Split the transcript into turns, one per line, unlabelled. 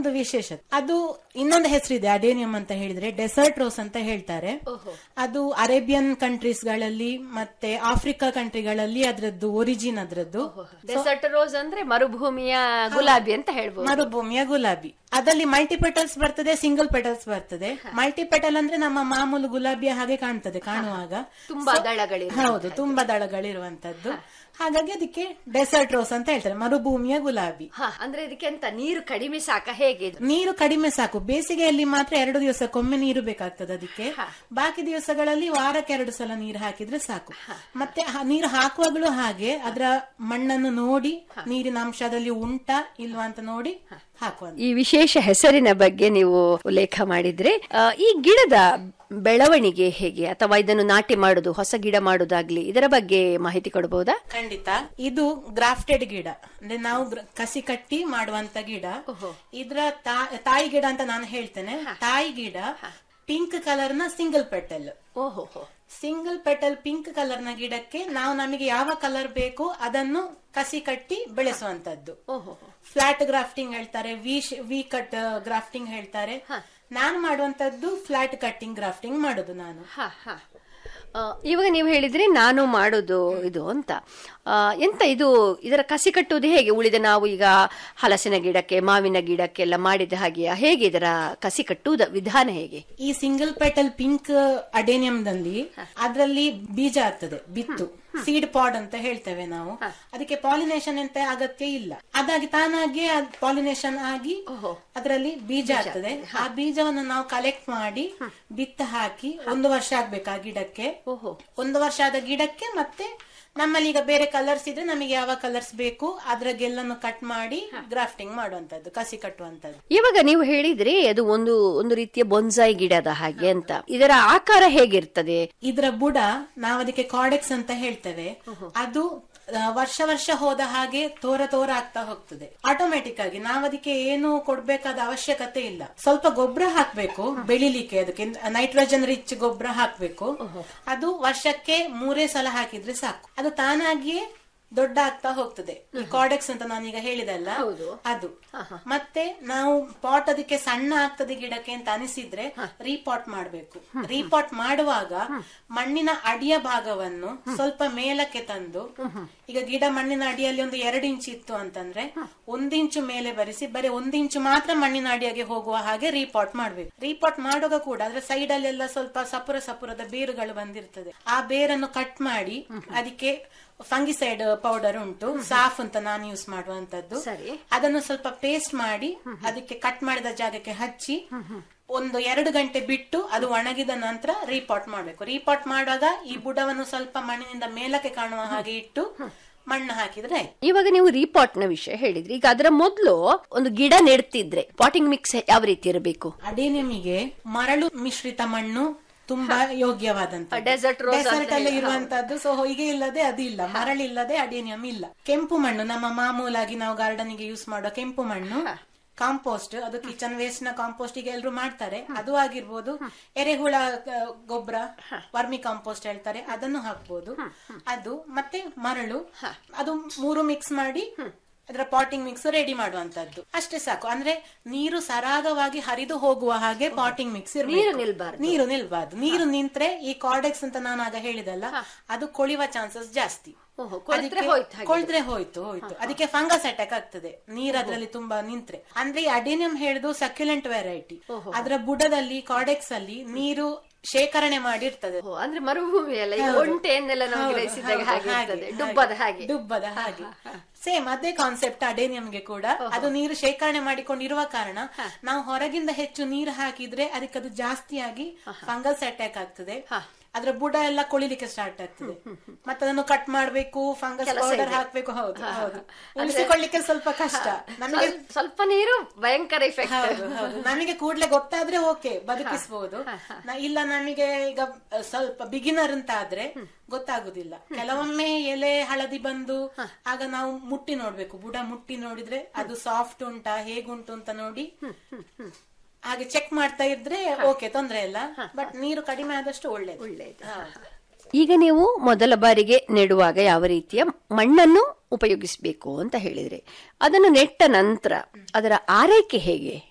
ಒಂದು ವಿಶೇಷತೆ ಅದು ಇನ್ನೊಂದು ಹೆಸರಿದೆ ಅಡೇನಿಯಂ ಅಂತ ಹೇಳಿದ್ರೆ ಡೆಸರ್ಟ್ ರೋಸ್ ಅಂತ ಹೇಳ್ತಾರೆ ಅದು ಅರೇಬಿಯನ್ ಕಂಟ್ರೀಸ್ ಗಳಲ್ಲಿ ಮತ್ತೆ ಆಫ್ರಿಕಾ ಕಂಟ್ರಿಗಳಲ್ಲಿ ಅದ್ರದ್ದು ಒರಿಜಿನ್ ಅದ್ರದ್ದು
ಡೆಸರ್ಟ್ ರೋಸ್ ಅಂದ್ರೆ ಮರುಭೂಮಿಯ ಗುಲಾಬಿ ಅಂತ ಹೇಳ್ಬೋದು
ಮರುಭೂಮಿಯ ಗುಲಾಬಿ ಅದರಲ್ಲಿ ಮಲ್ಟಿ ಪೆಟಲ್ಸ್ ಬರ್ತದೆ ಸಿಂಗಲ್ ಪೆಟಲ್ಸ್ ಬರ್ತದೆ ಮಲ್ಟಿ ಪೆಟಲ್ ಅಂದ್ರೆ ನಮ್ಮ ಮಾಮೂಲು ಗುಲಾಬಿಯ ಹಾಗೆ ಕಾಣ್ತದೆ ಕಾಣುವಾಗ
ತುಂಬಾ ದಳಗಳಿವೆ
ಹೌದು ತುಂಬಾ ದಳಗಳಿರುವಂತದ್ದು ಹಾಗಾಗಿ ಅದಕ್ಕೆ ಡೆಸರ್ಟ್ ರೋಸ್ ಅಂತ ಹೇಳ್ತಾರೆ ಮರುಭೂಮಿಯ ಗುಲಾಬಿ
ಹ ಅಂದ್ರೆ ಇದಕ್ಕೆ ಎಂತ ನೀರು ಕಡಿಮೆ ಸಾಕ ಹೇಗೆ ಇದು?
ನೀರು ಕಡಿಮೆ ಸಾಕು ಬೇಸಿಗೆಯಲ್ಲಿ ಮಾತ್ರ ಎರಡು ದಿವಸಕ್ಕೊಮ್ಮೆ ನೀರು ಬೇಕಾಗ್ತದೆ ಅದಕ್ಕೆ ಬಾಕಿ ದಿವಸಗಳಲ್ಲಿ ವಾರಕ್ಕೆ ಎರಡು ಸಲ ನೀರು ಹಾಕಿದ್ರೆ ಸಾಕು ಮತ್ತೆ ಹ- ನೀರು ಹಾಕುವಾಗಲೂ ಹಾಗೆ ಅದರ ಮಣ್ಣನ್ನು ನೋಡಿ ನೀರಿನ ಅಂಶದಲ್ಲಿ ಉಂಟಾ ಇಲ್ವಾ ಅಂತ ನೋಡಿ ಹಾಕುವಂತ
ಈ ವಿಶೇಷ ಹೆಸರಿನ ಬಗ್ಗೆ ನೀವು ಉಲ್ಲೇಖ ಮಾಡಿದ್ರೆ ಆ, ಈ ಗಿಡದ ಬೆಳವಣಿಗೆ ಹೇಗೆ ಅಥವಾ ಇದನ್ನು ನಾಟಿ ಮಾಡುದು ಹೊಸ ಗಿಡ ಮಾಡುದಾಗ್ಲಿ ಇದರ ಬಗ್ಗೆ ಮಾಹಿತಿ ಕೊಡಬಹುದಾ
ಖಂಡಿತ ಇದು ಗ್ರಾಫ್ಟೆಡ್ ಗಿಡ ಅಂದ್ರೆ ನಾವು ಗ್ರ- ಕಸಿ ಕಟ್ಟಿ ಮಾಡುವಂತ ಗಿಡ ಇದ್ರ ತಾ- ತಾಯಿ ಗಿಡ ಅಂತ ನಾನು ಹೇಳ್ತೇನೆ ತಾಯಿ ಗಿಡ ಪಿಂಕ್ ಕಲರ್ ನ ಸಿಂಗಲ್ ಪೆಟಲ್
ಓಹೋ
ಸಿಂಗಲ್ ಪೆಟಲ್ ಪಿಂಕ್ ಕಲರ್ ನ ಗಿಡಕ್ಕೆ ನಾವು ನಮಗೆ ಯಾವ ಕಲರ್ ಬೇಕು ಅದನ್ನು ಕಸಿ ಕಟ್ಟಿ ಬೆಳೆಸುವಂತದ್ದು
ಓಹೋ
ಫ್ಲಾಟ್ ಗ್ರಾಫ್ಟಿಂಗ್ ಹೇಳ್ತಾರೆ ವಿ ವಿ ಕಟ್ ಗ್ರಾಫ್ಟಿಂಗ್ ಹೇಳ್ತಾರೆ ನಾನು ಮಾಡುವಂತದ್ದು ಫ್ಲಾಟ್ ಕಟ್ಟಿಂಗ್ ಗ್ರಾಫ್ಟಿಂಗ್ ಮಾಡುದು ನಾನು
ಹ, ಹ. ಆ, ಇವಾಗ ನೀವು ಹೇಳಿದ್ರಿ ನಾನು ಮಾಡೋದು ಇದು ಅಂತ ಆ, ಎಂತ ಇದು ಇದರ ಕಸಿ ಕಟ್ಟುವುದು ಹೇಗೆ ಉಳಿದ ನಾವು ಈಗ ಹಲಸಿನ ಗಿಡಕ್ಕೆ ಮಾವಿನ ಗಿಡಕ್ಕೆಲ್ಲ ಮಾಡಿದ ಹಾಗೆ ಹೇಗೆ ಇದರ ಕಸಿ ಕಟ್ಟುವುದ ವಿಧಾನ ಹೇಗೆ
ಈ ಸಿಂಗಲ್ ಪೆಟಲ್ ಪಿಂಕ್ ಅಡೇನಿಯಂದಲ್ಲಿ ಅದರಲ್ಲಿ ಬೀಜ ಆಗ್ತದೆ ಬಿತ್ತು ಸೀಡ್ ಪಾಡ್ ಅಂತ ಹೇಳ್ತೇವೆ ನಾವು ಅದಕ್ಕೆ ಪಾಲಿನೇಷನ್ ಅಂತ ಅಗತ್ಯ ಇಲ್ಲ ಅದಾಗಿ ತಾನಾಗಿ ಪಾಲಿನೇಷನ್ ಆಗಿ ಅದರಲ್ಲಿ ಬೀಜ ಆಗ್ತದೆ ಆ ಬೀಜವನ್ನು ನಾವು ಕಲೆಕ್ಟ್ ಮಾಡಿ ಬಿತ್ತ ಹಾಕಿ ಒಂದು ವರ್ಷ ಆಗ್ಬೇಕು ಆ ಗಿಡಕ್ಕೆ ಒಂದು ವರ್ಷ ಆದ ಗಿಡಕ್ಕೆ ಮತ್ತೆ ನಮ್ಮಲ್ಲಿ ಈಗ ಬೇರೆ ಕಲರ್ಸ್ ಇದ್ರೆ ನಮಗೆ ಯಾವ ಕಲರ್ಸ್ ಬೇಕು ಅದ್ರ ಗೆಲ್ಲನ್ನು ಕಟ್ ಮಾಡಿ ಗ್ರಾಫ್ಟಿಂಗ್ ಮಾಡುವಂತದ್ದು ಕಸಿ ಕಟ್ಟುವಂತದ್ದು
ಇವಾಗ ನೀವು ಹೇಳಿದ್ರಿ ಅದು ಒಂದು ಒಂದು ರೀತಿಯ ಬೊನ್ಸಾಯಿ ಗಿಡದ ಹಾಗೆ ಅಂತ ಇದರ ಆಕಾರ ಹೇಗಿರ್ತದೆ
ಇದರ ಬುಡ ನಾವು ಅದಕ್ಕೆ ಕಾರ್ಡೆಕ್ಸ್ ಅಂತ ಹೇಳ್ತೇವೆ ಅದು ಆ, ವರ್ಷ ವರ್ಷ ಹೋದ ಹಾಗೆ ತೋರ ತೋರ ಆಗ್ತಾ ಹೋಗ್ತದೆ ಆಟೋಮೆಟಿಕ್ ಆಗಿ ನಾವು ಅದಕ್ಕೆ ಏನು ಕೊಡ್ಬೇಕಾದ ಅವಶ್ಯಕತೆ ಇಲ್ಲ ಸ್ವಲ್ಪ ಗೊಬ್ಬರ ಹಾಕ್ಬೇಕು ಬೆಳಿಲಿಕ್ಕೆ ಅದಕ್ಕೆ ನೈಟ್ರೋಜನ್ ರಿಚ್ ಗೊಬ್ಬರ ಹಾಕ್ಬೇಕು ಅದು ವರ್ಷಕ್ಕೆ ಮೂರೇ ಸಲ ಹಾಕಿದ್ರೆ ಸಾಕು ಅದು ತಾನಾಗಿಯೇ ದೊಡ್ಡ ಆಗ್ತಾ ಹೋಗ್ತದೆ ಈ ಕಾರ್ಡೆಕ್ಸ್ ಅಂತ ನಾನೀಗ ಹೇಳಿದಲ್ಲ ಅದು ಮತ್ತೆ ನಾವು ಪಾಟ್ ಅದಕ್ಕೆ ಸಣ್ಣ ಆಗ್ತದೆ ಗಿಡಕ್ಕೆ ಅಂತ ಅನಿಸಿದ್ರೆ ರೀಪಾಟ್ ಮಾಡ್ಬೇಕು ರೀಪಾಟ್ ಮಾಡುವಾಗ ಮಣ್ಣಿನ ಅಡಿಯ ಭಾಗವನ್ನು ಸ್ವಲ್ಪ ಮೇಲಕ್ಕೆ ತಂದು ಈಗ ಗಿಡ ಮಣ್ಣಿನ ಅಡಿಯಲ್ಲಿ ಒಂದು ಎರಡು ಇಂಚು ಇತ್ತು ಅಂತಂದ್ರೆ ಒಂದಿಂಚು ಮೇಲೆ ಬರಿಸಿ ಬರೀ ಒಂದಿಂಚು ಮಾತ್ರ ಮಣ್ಣಿನ ಅಡಿಯಾಗೆ ಹೋಗುವ ಹಾಗೆ ರೀಪಾಟ್ ಮಾಡ್ಬೇಕು ರೀಪಾಟ್ ಮಾಡುವಾಗ ಕೂಡ ಅದ್ರ ಸೈಡ್ ಅಲ್ಲೆಲ್ಲ ಸ್ವಲ್ಪ ಸಪುರ ಸಪುರದ ಬೇರುಗಳು ಬಂದಿರ್ತದೆ ಆ ಬೇರನ್ನು ಕಟ್ ಮಾಡಿ ಅದಕ್ಕೆ ಫಂಗಿಸೈಡ್ ಪೌಡರ್ ಉಂಟು ಸಾಫ್ ಅಂತ ನಾನು ಯೂಸ್ ಮಾಡುವಂತದ್ದು
ಸರಿ.
ಅದನ್ನು ಸ್ವಲ್ಪ ಪೇಸ್ಟ್ ಮಾಡಿ ಅದಕ್ಕೆ ಕಟ್ ಮಾಡಿದ ಜಾಗಕ್ಕೆ ಹಚ್ಚಿ ಒಂದು ಎರಡು ಗಂಟೆ ಬಿಟ್ಟು ಅದು ಒಣಗಿದ ನಂತರ ರೀಪಾಟ್ ಮಾಡ್ಬೇಕು ರೀಪಾಟ್ ಮಾಡುವಾಗ ಈ ಬುಡವನ್ನು ಸ್ವಲ್ಪ ಮಣ್ಣಿನಿಂದ ಮೇಲಕ್ಕೆ ಕಾಣುವ ಹಾಗೆ ಇಟ್ಟು ಮಣ್ಣು ಹಾಕಿದ್ರೆ ಆಯ್ತು.
ಇವಾಗ ನೀವು ರೀಪಾಟ್ ನ ವಿಷಯ ಹೇಳಿದ್ರಿ ಈಗ ಅದರ ಮೊದಲು ಒಂದು ಗಿಡ ನೆಡ್ತಿದ್ರೆ ಪಾಟಿಂಗ್ ಮಿಕ್ಸ್ ಯಾವ ರೀತಿ ಇರಬೇಕು
ಅಡೇನಿಯಮಿಗೆ ಮರಳು ಮಿಶ್ರಿತ ಮಣ್ಣು ತುಂಬಾ ಯೋಗ್ಯವಾದಂತ
Desert rose ಅಂತ
ಡೆಸರ್ಟ್ ಅಲ್ಲಿ ಇರುವಂತದ್ದು ಸೊ ಹೀಗೆ ಇಲ್ಲದೆ ಅದು ಇಲ್ಲ ಮರಳಿಲ್ಲದೆ ಅಡೇನಿಯಂ ಇಲ್ಲ ಕೆಂಪು ಮಣ್ಣು ನಮ್ಮ ಮಾಮೂಲಾಗಿ ನಾವು ಗಾರ್ಡನಿಗೆ ಯೂಸ್ ಮಾಡುವ ಕೆಂಪು ಮಣ್ಣು ಕಾಂಪೋಸ್ಟ್ ಅದು ಕಿಚನ್ ವೇಸ್ಟ್ ನ ಕಾಂಪೋಸ್ಟ್ ಈಗ ಎಲ್ರು ಮಾಡ್ತಾರೆ ಅದು ಆಗಿರ್ಬೋದು ಎರೆಹುಳ ಆ, ಗೊಬ್ಬರ ವರ್ಮಿ ಕಾಂಪೋಸ್ಟ್ ಹೇಳ್ತಾರೆ ಅದನ್ನು ಹಾಕ್ಬೋದು ಅದು ಮತ್ತೆ ಮರಳು ಅದು ಮೂರು ಮಿಕ್ಸ್ ಮಾಡಿ ಅದರ ಪಾಟಿಂಗ್ ಮಿಕ್ಸ್ ರೆಡಿ ಮಾಡುವಂತದ್ದು ಅಷ್ಟೇ ಸಾಕು ಅಂದ್ರೆ ನೀರು ಸರಾಗವಾಗಿ ಹರಿದು ಹೋಗುವ ಹಾಗೆ ಪಾಟಿಂಗ್ ಮಿಕ್ಸ್
ನೀರು ನಿಲ್ಬಾರ್ದು.
ನೀರು ನಿಲ್ಬಾರ್ದು ನೀರು ನಿಂತ್ರೆ ಈ ಕಾರ್ಡೆಕ್ಸ್ ಅಂತ ನಾನು ಆಗ ಹೇಳಿದಲ್ಲ ಅದು ಕೊಳಿವ ಚಾನ್ಸಸ್ ಜಾಸ್ತಿ
ಓಹೋ, ಕೊಳ್ತ್ರೆ
ಅದಕ್ಕೆ-
ಹೋಯ್ತು ಹಾಗಿದ್ರೆ.
ಕೊಳ್ತ್ರೆ ಹೋಯ್ತು ಹೋಯ್ತು ಅದಕ್ಕೆ ಫಂಗಸ್ ಅಟ್ಯಾಕ್ ಆಗ್ತದೆ ನೀರ್ ಅದ್ರಲ್ಲಿ ತುಂಬಾ ನಿಂತ್ರೆ ಅಂದ್ರೆ ಈ ಅಡಿನಿಯಂ ಹೇಳುದು ಸಕ್ಯುಲೆಂಟ್ ವೆರೈಟಿ ಅದರ ಬುಡದಲ್ಲಿ ಕಾರ್ಡೆಕ್ಸ್ ಅಲ್ಲಿ ನೀರು ಶೇಖರಣೆ ಮಾಡಿರ್ತದೆ
ಓ, ಅಂದ್ರೆ ಮರುಭೂಮಿ ಅಲ್ಲ ಈಗ ಒಂಟೆಯನ್ನೆಲ್ಲ ನಮಗೆ
ಹೌದು,
ಗ್ರಹಿಸಿದಾಗ
ಹೌದು,
ಹಾಗೆ
ಹಾಗೆ,
ಇರ್ತದೆ
ಹಾಗೆ.
ಡುಬ್ಬದ ಹಾಗೆ
ಡುಬ್ಬದ ಹಾಗೆ ಸೇಮ್ ಅದೇ ಕಾನ್ಸೆಪ್ಟ್ ಅಡೇನಿಯಂಗೆ ಕೂಡ ಅದು ನೀರು ಶೇಖರಣೆ ಮಾಡಿಕೊಂಡಿರುವ ಕಾರಣ ನಾವು ಹೊರಗಿಂದ ಹೆಚ್ಚು ನೀರು ಹಾಕಿದ್ರೆ ಅದಕ್ಕೆ ಅದು ಜಾಸ್ತಿಯಾಗಿ ಫಂಗಸ್ ಅಟ್ಯಾಕ್ ಆಗ್ತದೆ ಅದ್ರ ಬುಡ ಎಲ್ಲ ಕೊಳಿಲಿಕ್ಕೆ ಸ್ಟಾರ್ಟ್ ಆಗ್ತದೆ ಮತ್ತೆ ಅದನ್ನು ಕಟ್ ಮಾಡ್ಬೇಕು ಫಂಗಸ್ ಪೌಡರ್ ಹಾಕ್ಬೇಕು ಹೌದು ಹೌದು ಉಳಿಸಿಕೊಳ್ಳಿಕ್ಕೆ ಸ್ವಲ್ಪ ಕಷ್ಟ ನಮಗೆ
ಸ್ವಲ್ಪ- ಸ್ವಲ್ಪ ನೀರು ಭಯಂಕರ ಇಫೆಕ್ಟ್
ಹೌದು ಹೌದು ನಮಗೆ ಕೂಡ್ಲೆ ಗೊತ್ತಾದ್ರೆ ಓಕೆ ಬದುಕಿಸಬಹುದು ಇಲ್ಲ ನಮಗೆ ಈಗ ಅಹ್, ಸ್ವಲ್ಪ ಬಿಗಿನರ್ ಅಂತ ಆದ್ರೆ ಗೊತ್ತಾಗುದಿಲ್ಲ ಕೆಲವೊಮ್ಮೆ ಎಲೆ ಹಳದಿ ಬಂದು ಆಗ ನಾವು ಮುಟ್ಟಿ ನೋಡ್ಬೇಕು ಬುಡ ಮುಟ್ಟಿ ನೋಡಿದ್ರೆ ಅದು ಸಾಫ್ಟ್ ಉಂಟಾ ಹೇಗುಂಟು ಅಂತ ನೋಡಿ ಹಾಗೆ ಚೆಕ್ ಮಾಡ್ತಾ ಇದ್ರೆ ಓಕೆ ತೊಂದ್ರೆ ಇಲ್ಲ ಬಟ್ ನೀರು ಕಡಿಮೆ ಆದಷ್ಟು ಒಳ್ಳೇದು
ಒಳ್ಳೇದು.
ಹೌದು.
ಈಗ ನೀವು ಮೊದಲ ಬಾರಿಗೆ ನೆಡುವಾಗ ಯಾವ ರೀತಿಯ ಮಣ್ಣನ್ನು ಉಪಯೋಗಿಸಬೇಕು ಅಂತ ಹೇಳಿದ್ರಿ ಅದನ್ನು ನೆಟ್ಟ ನಂತರ ಅದರ ಆರೈಕೆ ಹೇಗೆ